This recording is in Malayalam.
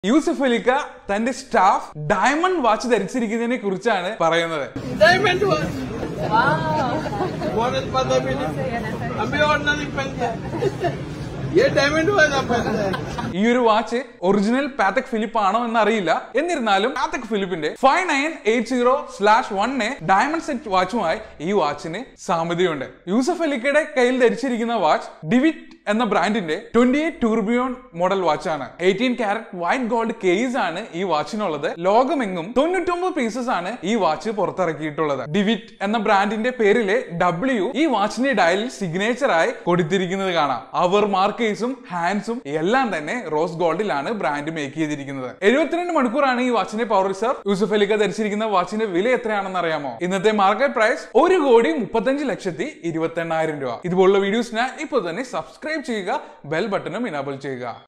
യൂസഫ് അലിക്ക തന്റെ സ്റ്റാഫ് ഡയമണ്ട് വാച്ച് ധരിച്ചിരിക്കുന്നതിനെ കുറിച്ചാണ് പറയുന്നത് Diamond watch. Model पता भी नहीं अभी ऑर्डनरी पहनते हैं। ये डायमंड वाच आप पहनते हैं ഈ ഒരു വാച്ച് ഒറിജിനൽ പാത്തക് ഫിലിപ്പ് ആണോ എന്ന് അറിയില്ല എന്നിരുന്നാലും പാത്തക് ഫിലിപ്പിന്റെ five nine eight zero slash one A diamond set വാച്ചുമായി ഈ വാച്ചിന് സാമ്യതയുണ്ട് യൂസഫ് അലിക്കയുടെ കയ്യിൽ ധരിച്ചിരിക്കുന്ന വാച്ച് ഡിവിറ്റ് എന്ന ബ്രാൻഡിന്റെ ട്വന്റി എയ്റ്റ് ടൂർബിയോൺ മോഡൽ വാച്ചാണ് eighteen carat white gold case ആണ് ഈ വാച്ചിനുള്ളത് ലോകമെങ്ങും തൊണ്ണൂറ്റൊമ്പത് പീസസ് ആണ് ഈ വാച്ച് പുറത്തിറക്കിയിട്ടുള്ളത് ഡിവിറ്റ് എന്ന ബ്രാൻഡിന്റെ പേരിലെ ഡബ്ല്യു ഈ വാച്ചിന്റെ ഡയലിൽ സിഗ്നേച്ചർ ആയി കൊടുത്തിരിക്കുന്നത് കാണാം അവർ മാർക്കേസും ഹാൻഡ്സും എല്ലാം തന്നെ റോസ് ഗോൾഡിലാണ് ബ്രാൻഡ് മേക്ക് ചെയ്തിരിക്കുന്നത് എഴുപത്തിരണ്ട് മണിക്കൂറാണ് ഈ വാച്ചിന്റെ പവർ റിസർവ് യൂസഫ് അലിക്ക ധരിച്ചിരിക്കുന്ന വാച്ചിന്റെ വില എത്രയാണെന്ന് അറിയാമോ ഇന്നത്തെ മാർക്കറ്റ് പ്രൈസ് ഒരു കോടി മുപ്പത്തഞ്ച് ലക്ഷത്തി ഇരുപത്തി എണ്ണായിരം രൂപ ഇതുപോലുള്ള വീഡിയോസിന് ഇപ്പോൾ തന്നെ സബ്സ്ക്രൈബ് ചെയ്യുക ബെൽ ബട്ടണും ഇനാബിൾ ചെയ്യുക